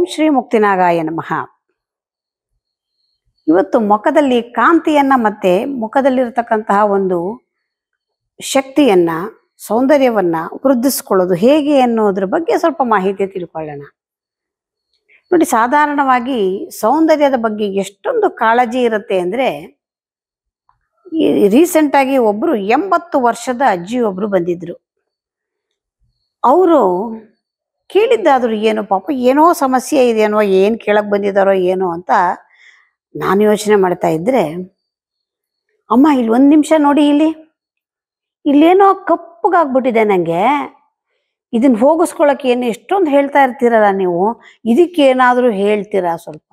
ಶ್ರೀ ಮುಕ್ತಿನಾಗಾಯ ನಮಃ ಇವತ್ತು ಮುಖದಲ್ಲಿ ಕಾಂತಿಯನ್ನ ಮತ್ತೆ ಮುಖದಲ್ಲಿರ್ತಕ್ಕಂತಹ ಒಂದು ಶಕ್ತಿಯನ್ನ ಸೌಂದರ್ಯವನ್ನ ವೃದ್ಧಿಸ್ಕೊಳ್ಳೋದು ಹೇಗೆ ಅನ್ನೋದ್ರ ಬಗ್ಗೆ ಸ್ವಲ್ಪ ಮಾಹಿತಿ ತಿಳ್ಕೊಳ್ಳೋಣ ನೋಡಿ ಸಾಧಾರಣವಾಗಿ ಸೌಂದರ್ಯದ ಬಗ್ಗೆ ಎಷ್ಟೊಂದು ಕಾಳಜಿ ಇರುತ್ತೆ ಅಂದ್ರೆ ರೀಸೆಂಟ್ ಆಗಿ ಒಬ್ರು ಎಂಬತ್ತು ವರ್ಷದ ಅಜ್ಜಿ ಒಬ್ರು ಬಂದಿದ್ರು ಅವರು ಕೇಳಿದ್ದಾದ್ರು ಏನು ಪಾಪ ಏನೋ ಸಮಸ್ಯೆ ಇದೆಯೇನೋ ಏನು ಕೇಳಕ್ ಬಂದಿದ್ದಾರೋ ಏನೋ ಅಂತ ನಾನು ಯೋಚನೆ ಮಾಡ್ತಾ ಇದ್ರೆ ಅಮ್ಮ ಇಲ್ಲಿ ಒಂದು ನಿಮಿಷ ನೋಡಿ ಇಲ್ಲಿ ಇಲ್ಲೇನೋ ಕಪ್ಪಗಾಗ್ಬಿಟ್ಟಿದೆ ನನಗೆ ಇದನ್ನ ಹೋಗಿಸ್ಕೊಳಕ್ಕೆ ಏನು ಎಷ್ಟೊಂದು ಹೇಳ್ತಾ ಇರ್ತೀರಲ್ಲ ನೀವು ಇದಕ್ಕೇನಾದರೂ ಹೇಳ್ತೀರಾ ಸ್ವಲ್ಪ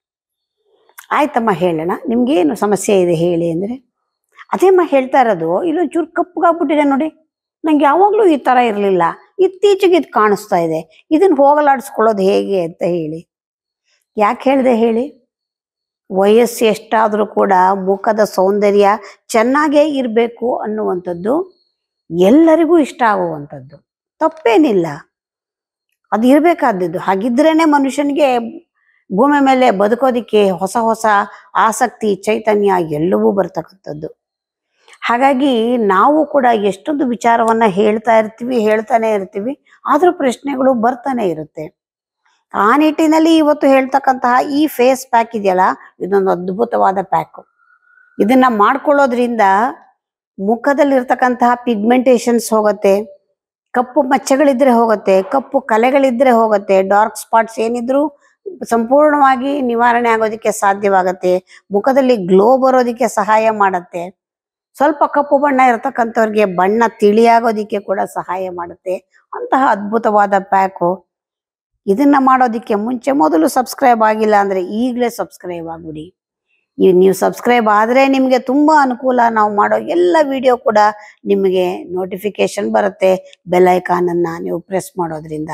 ಆಯ್ತಮ್ಮ ಹೇಳೋಣ ನಿಮ್ಗೇನು ಸಮಸ್ಯೆ ಇದೆ ಹೇಳಿ ಅಂದರೆ ಅದೇಮ್ಮ ಹೇಳ್ತಾ ಇರೋದು ಇಲ್ಲೊಂಚೂರು ಕಪ್ಪಗಾಗ್ಬಿಟ್ಟಿದೆ ನೋಡಿ ನಂಗೆ ಯಾವಾಗಲೂ ಈ ಥರ ಇರಲಿಲ್ಲ ಇತ್ತೀಚೆಗೆ ಇದು ಕಾಣಿಸ್ತಾ ಇದೆ ಇದನ್ನ ಹೋಗಲಾಡಿಸ್ಕೊಳ್ಳೋದು ಹೇಗೆ ಅಂತ ಹೇಳಿ ಯಾಕೆ ಹೇಳಿದೆ ಹೇಳಿ ವಯಸ್ಸು ಎಷ್ಟಾದರೂ ಕೂಡ ಮುಖದ ಸೌಂದರ್ಯ ಚೆನ್ನಾಗೇ ಇರಬೇಕು ಅನ್ನುವಂಥದ್ದು ಎಲ್ಲರಿಗೂ ಇಷ್ಟ ಆಗುವಂಥದ್ದು ತಪ್ಪೇನಿಲ್ಲ ಅದು ಇರಬೇಕಾದದ್ದು ಹಾಗಿದ್ರೇನೆ ಮನುಷ್ಯನಿಗೆ ಭೂಮಿ ಮೇಲೆ ಬದುಕೋದಿಕ್ಕೆ ಹೊಸ ಹೊಸ ಆಸಕ್ತಿ ಚೈತನ್ಯ ಎಲ್ಲವೂ ಬರ್ತಕ್ಕಂಥದ್ದು ಹಾಗಾಗಿ ನಾವು ಕೂಡ ಎಷ್ಟೊಂದು ವಿಚಾರವನ್ನ ಹೇಳ್ತಾ ಇರ್ತೀವಿ ಹೇಳ್ತಾನೆ ಇರ್ತೀವಿ ಆದ್ರೂ ಪ್ರಶ್ನೆಗಳು ಬರ್ತಾನೆ ಇರುತ್ತೆ ಆ ನಿಟ್ಟಿನಲ್ಲಿ ಇವತ್ತು ಹೇಳ್ತಕ್ಕಂತಹ ಈ ಫೇಸ್ ಪ್ಯಾಕ್ ಇದೆಯಲ್ಲ ಇದೊಂದು ಅದ್ಭುತವಾದ ಪ್ಯಾಕ್ ಇದನ್ನ ಮಾಡ್ಕೊಳ್ಳೋದ್ರಿಂದ ಮುಖದಲ್ಲಿರ್ತಕ್ಕಂತಹ ಪಿಗ್ಮೆಂಟೇಷನ್ಸ್ ಹೋಗುತ್ತೆ ಕಪ್ಪು ಮಚ್ಚೆಗಳಿದ್ರೆ ಹೋಗುತ್ತೆ ಕಪ್ಪು ಕಲೆಗಳಿದ್ರೆ ಹೋಗುತ್ತೆ ಡಾರ್ಕ್ ಸ್ಪಾಟ್ಸ್ ಏನಿದ್ರು ಸಂಪೂರ್ಣವಾಗಿ ನಿವಾರಣೆ ಆಗೋದಕ್ಕೆ ಸಾಧ್ಯವಾಗತ್ತೆ ಮುಖದಲ್ಲಿ ಗ್ಲೋ ಬರೋದಕ್ಕೆ ಸಹಾಯ ಮಾಡತ್ತೆ ಸ್ವಲ್ಪ ಕಪ್ಪು ಬಣ್ಣ ಇರತಕ್ಕಂಥವ್ರಿಗೆ ಬಣ್ಣ ತಿಳಿಯಾಗೋದಿಕ್ಕೆ ಕೂಡ ಸಹಾಯ ಮಾಡುತ್ತೆ ಅಂತಹ ಅದ್ಭುತವಾದ ಪ್ಯಾಕು ಇದನ್ನ ಮಾಡೋದಿಕ್ಕೆ ಮುಂಚೆ ಮೊದಲು ಸಬ್ಸ್ಕ್ರೈಬ್ ಆಗಿಲ್ಲ ಅಂದ್ರೆ ಈಗಲೇ ಸಬ್ಸ್ಕ್ರೈಬ್ ಆಗ್ಬಿಡಿ ನೀವು ನೀವು ಸಬ್ಸ್ಕ್ರೈಬ್ ಆದ್ರೆ ನಿಮಗೆ ತುಂಬಾ ಅನುಕೂಲ ನಾವು ಮಾಡೋ ಎಲ್ಲ ವಿಡಿಯೋ ಕೂಡ ನಿಮಗೆ ನೋಟಿಫಿಕೇಶನ್ ಬರುತ್ತೆ ಬೆಲ್ ಐಕಾನ್ ಅನ್ನ ನೀವು ಪ್ರೆಸ್ ಮಾಡೋದ್ರಿಂದ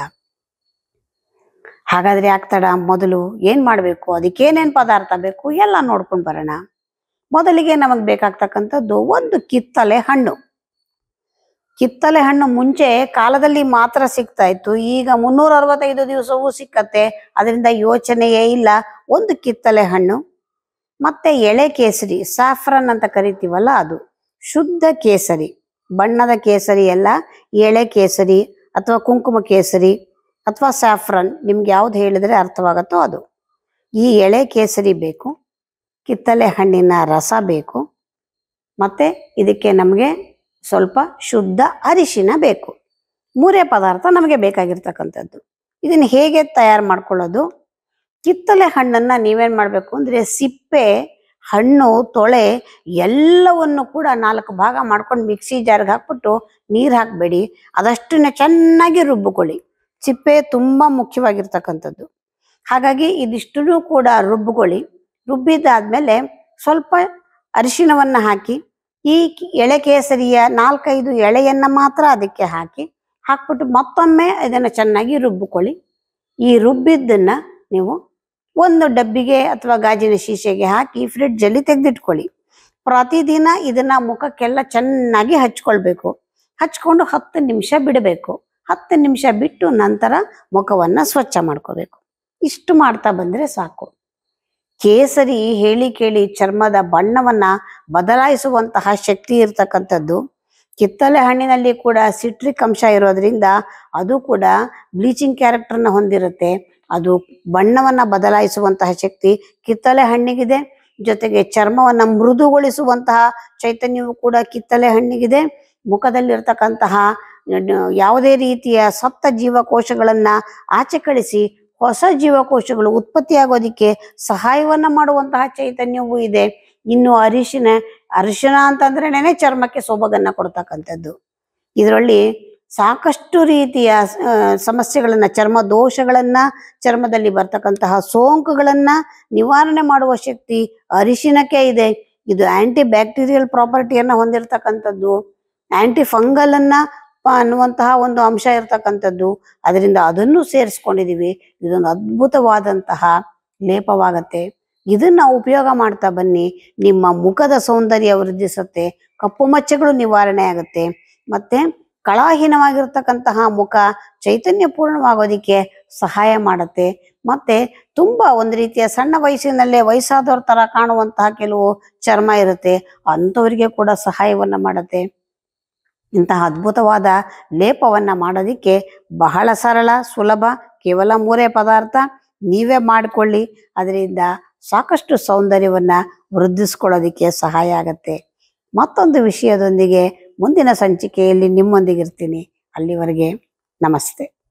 ಹಾಗಾದ್ರೆ ಆಗ್ತಡ ಮೊದಲು ಏನ್ ಮಾಡ್ಬೇಕು ಅದಕ್ಕೇನೇನ್ ಪದಾರ್ಥ ಬೇಕು ಎಲ್ಲ ನೋಡ್ಕೊಂಡು ಬರೋಣ ಮೊದಲಿಗೆ ನಮಗ್ ಬೇಕಾಗ್ತಕ್ಕಂಥದ್ದು ಒಂದು ಕಿತ್ತಲೆ ಹಣ್ಣು ಕಿತ್ತಲೆ ಹಣ್ಣು ಮುಂಚೆ ಕಾಲದಲ್ಲಿ ಮಾತ್ರ ಸಿಗ್ತಾ ಇತ್ತು ಈಗ ಮುನ್ನೂರ ಅರವತ್ತೈದು ದಿವಸವೂ ಸಿಕ್ಕತ್ತೆ ಅದರಿಂದ ಯೋಚನೆಯೇ ಇಲ್ಲ ಒಂದು ಕಿತ್ತಲೆ ಹಣ್ಣು ಮತ್ತೆ ಎಳೆ ಕೇಸರಿ ಸಾಫ್ರನ್ ಅಂತ ಕರಿತೀವಲ್ಲ ಅದು ಶುದ್ಧ ಕೇಸರಿ ಬಣ್ಣದ ಕೇಸರಿ ಎಲ್ಲ ಎಳೆ ಕೇಸರಿ ಅಥವಾ ಕುಂಕುಮ ಕೇಸರಿ ಅಥವಾ ಸ್ಯಾಫ್ರನ್ ನಿಮ್ಗೆ ಯಾವ್ದು ಹೇಳಿದ್ರೆ ಅರ್ಥವಾಗತ್ತೋ ಅದು ಈ ಎಳೆ ಕೇಸರಿ ಬೇಕು ಕಿತ್ತಲೆ ಹಣ್ಣಿನ ರಸ ಬೇಕು ಮತ್ತೆ ಇದಕ್ಕೆ ನಮಗೆ ಸ್ವಲ್ಪ ಶುದ್ಧ ಅರಿಶಿನ ಬೇಕು ಮೂರೇ ಪದಾರ್ಥ ನಮಗೆ ಬೇಕಾಗಿರ್ತಕ್ಕಂಥದ್ದು ಇದನ್ನು ಹೇಗೆ ತಯಾರು ಮಾಡ್ಕೊಳ್ಳೋದು ಕಿತ್ತಲೆ ಹಣ್ಣನ್ನ ನೀವೇನ್ ಮಾಡಬೇಕು ಅಂದ್ರೆ ಸಿಪ್ಪೆ ಹಣ್ಣು ತೊಳೆ ಎಲ್ಲವನ್ನು ಕೂಡ ನಾಲ್ಕು ಭಾಗ ಮಾಡ್ಕೊಂಡು ಮಿಕ್ಸಿ ಜಾರ್ಗೆ ಹಾಕ್ಬಿಟ್ಟು ನೀರು ಹಾಕಬೇಡಿ ಅದಷ್ಟನ್ನ ಚೆನ್ನಾಗಿ ರುಬ್ಬಿಕೊಳ್ಳಿ ಸಿಪ್ಪೆ ತುಂಬಾ ಮುಖ್ಯವಾಗಿರ್ತಕ್ಕಂಥದ್ದು ಹಾಗಾಗಿ ಇದಿಷ್ಟನ್ನು ಕೂಡ ರುಬ್ಬಿಕೊಳ್ಳಿ ರುಬ್ಬಿದ್ದಾದ್ಮೇಲೆ ಸ್ವಲ್ಪ ಅರಿಶಿಣವನ್ನ ಹಾಕಿ ಈ ಕಿ- ಎಳೆ ಕೇಸರಿಯ ನಾಲ್ಕೈದು ಎಳೆಯನ್ನ ಮಾತ್ರ ಅದಕ್ಕೆ ಹಾಕಿ ಹಾಕ್ಬಿಟ್ಟು ಮತ್ತೊಮ್ಮೆ ಇದನ್ನ ಚೆನ್ನಾಗಿ ರುಬ್ಬಿಕೊಳ್ಳಿ ಈ ರುಬ್ಬಿದ್ದನ್ನ ನೀವು ಒಂದು ಡಬ್ಬಿಗೆ ಅಥವಾ ಗಾಜಿನ ಶೀಶೆಗೆ ಹಾಕಿ ಫ್ರಿಡ್ಜಲ್ಲಿ ತೆಗೆದಿಟ್ಕೊಳ್ಳಿ ಪ್ರತಿದಿನ ಇದನ್ನ ಮುಖಕ್ಕೆಲ್ಲ ಚೆನ್ನಾಗಿ ಹಚ್ಕೊಳ್ಬೇಕು ಹಚ್ಕೊಂಡು ಹತ್ತು ನಿಮಿಷ ಬಿಡಬೇಕು ಹತ್ತು ನಿಮಿಷ ಬಿಟ್ಟು ನಂತರ ಮುಖವನ್ನ ಸ್ವಚ್ಛ ಮಾಡ್ಕೋಬೇಕು ಇಷ್ಟು ಮಾಡ್ತಾ ಬಂದ್ರೆ ಸಾಕು ಕೇಸರಿ ಹೇಳಿ ಕೇಳಿ ಚರ್ಮದ ಬಣ್ಣವನ್ನ ಬದಲಾಯಿಸುವಂತಹ ಶಕ್ತಿ ಇರ್ತಕ್ಕಂಥದ್ದು ಕಿತ್ತಲೆ ಹಣ್ಣಿನಲ್ಲಿ ಕೂಡ ಸಿಟ್ರಿಕ್ ಅಂಶ ಇರೋದ್ರಿಂದ ಅದು ಕೂಡ ಬ್ಲೀಚಿಂಗ್ ಕ್ಯಾರೆಕ್ಟರ್ನ ಹೊಂದಿರುತ್ತೆ ಅದು ಬಣ್ಣವನ್ನ ಬದಲಾಯಿಸುವಂತಹ ಶಕ್ತಿ ಕಿತ್ತಲೆ ಹಣ್ಣಿಗಿದೆ ಜೊತೆಗೆ ಚರ್ಮವನ್ನ ಮೃದುಗೊಳಿಸುವಂತಹ ಚೈತನ್ಯವು ಕೂಡ ಕಿತ್ತಲೆ ಹಣ್ಣಿಗಿದೆ ಮುಖದಲ್ಲಿರ್ತಕ್ಕಂತಹ ನ- ಯಾವುದೇ ರೀತಿಯ ಸತ್ತ ಜೀವಕೋಶಗಳನ್ನ ಆಚೆ ಕಳಿಸಿ ಹೊಸ ಜೀವಕೋಶಗಳು ಉತ್ಪತ್ತಿಯಾಗೋದಿಕ್ಕೆ ಸಹಾಯವನ್ನ ಮಾಡುವಂತಹ ಚೈತನ್ಯವೂ ಇದೆ ಇನ್ನು ಅರಿಶಿನ ಅರಿಶಿನ ಅಂತಂದ್ರೇನೆ ಚರ್ಮಕ್ಕೆ ಸೊಬಗನ್ನ ಕೊಡ್ತಕ್ಕಂಥದ್ದು ಇದರಲ್ಲಿ ಸಾಕಷ್ಟು ರೀತಿಯ ಆ, ಸಮಸ್ಯೆಗಳನ್ನ ಚರ್ಮ ದೋಷಗಳನ್ನ ಚರ್ಮದಲ್ಲಿ ಬರ್ತಕ್ಕಂತಹ ಸೋಂಕುಗಳನ್ನ ನಿವಾರಣೆ ಮಾಡುವ ಶಕ್ತಿ ಅರಿಶಿನಕ್ಕೆ ಇದೆ ಇದು ಆಂಟಿ ಬ್ಯಾಕ್ಟೀರಿಯಲ್ ಪ್ರಾಪರ್ಟಿಯನ್ನ ಹೊಂದಿರತಕ್ಕಂಥದ್ದು ಆಂಟಿ ಫಂಗಲ್ ಅನ್ನ ಪ- ಅನ್ನುವಂತಹ ಒಂದು ಅಂಶ ಇರ್ತಕ್ಕಂಥದ್ದು ಅದರಿಂದ ಅದನ್ನು ಸೇರಿಸ್ಕೊಂಡಿದೀವಿ ಇದೊಂದು ಅದ್ಭುತವಾದಂತಹ ಲೇಪವಾಗತ್ತೆ ಇದನ್ನ ಉಪಯೋಗ ಮಾಡ್ತಾ ಬನ್ನಿ ನಿಮ್ಮ ಮುಖದ ಸೌಂದರ್ಯ ವೃದ್ಧಿಸುತ್ತೆ ಕಪ್ಪು ಮಚ್ಚೆಗಳು ನಿವಾರಣೆ ಆಗುತ್ತೆ ಮತ್ತೆ ಕಳಾಹೀನವಾಗಿರ್ತಕ್ಕಂತಹ ಮುಖ ಚೈತನ್ಯ ಪೂರ್ಣವಾಗೋದಿಕ್ಕೆ ಸಹಾಯ ಮಾಡುತ್ತೆ ಮತ್ತೆ ತುಂಬಾ ಒಂದು ರೀತಿಯ ಸಣ್ಣ ವಯಸ್ಸಿನಲ್ಲೇ ವಯಸ್ಸಾದವ್ರ ತರ ಕಾಣುವಂತಹ ಕೆಲವು ಚರ್ಮ ಇರುತ್ತೆ ಅಂಥವರಿಗೆ ಕೂಡ ಸಹಾಯವನ್ನ ಮಾಡುತ್ತೆ ಇಂತಹ ಅದ್ಭುತವಾದ ಲೇಪವನ್ನ ಮಾಡೋದಿಕ್ಕೆ ಬಹಳ ಸರಳ ಸುಲಭ ಕೇವಲ ಮೂರೇ ಪದಾರ್ಥ ನೀವೇ ಮಾಡಿಕೊಳ್ಳಿ ಅದರಿಂದ ಸಾಕಷ್ಟು ಸೌಂದರ್ಯವನ್ನ ವೃದ್ಧಿಸ್ಕೊಳ್ಳೋದಿಕ್ಕೆ ಸಹಾಯ ಆಗತ್ತೆ ಮತ್ತೊಂದು ವಿಷಯದೊಂದಿಗೆ ಮುಂದಿನ ಸಂಚಿಕೆಯಲ್ಲಿ ನಿಮ್ಮೊಂದಿಗಿರ್ತೀನಿ ಅಲ್ಲಿವರೆಗೆ ನಮಸ್ತೆ